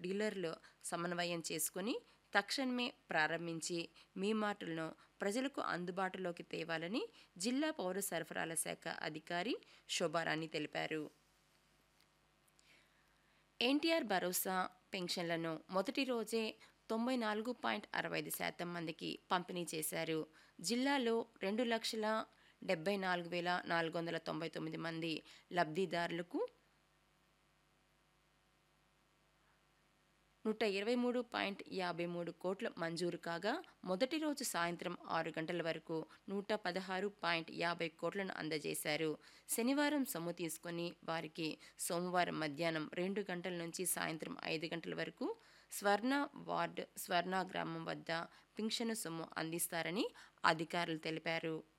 డీలర్లు సమన్వయం చేసుకుని తక్షణమే ప్రారంభించి మీ మాటలను ప్రజలకు అందుబాటులోకి తేవాలని జిల్లా పౌర సరఫరాల శాఖ అధికారి శోభారాణి తెలిపారు ఎన్టీఆర్ భరోసా పెన్షన్లను మొదటి రోజే తొంభై నాలుగు పాయింట్ అరవై ఐదు శాతం మందికి పంపిణీ చేశారు జిల్లాలో రెండు లక్షల డెబ్బై నాలుగు వేల నాలుగు వందల తొంభై తొమ్మిది మంది లబ్ధిదారులకు నూట ఇరవై మూడు పాయింట్ యాభై మూడు కోట్ల మంజూరు కాగా మొదటి రోజు సాయంత్రం ఆరు గంటల వరకు నూట పదహారు పాయింట్ యాభై కోట్లను అందజేశారు శనివారం సొమ్ము తీసుకొని వారికి సోమవారం మధ్యాహ్నం రెండు గంటల నుంచి సాయంత్రం ఐదు గంటల వరకు స్వర్ణ వార్డ్ స్వర్ణ గ్రామం వద్ద పింఛను సొమ్ము అందిస్తారని అధికారులు తెలిపారు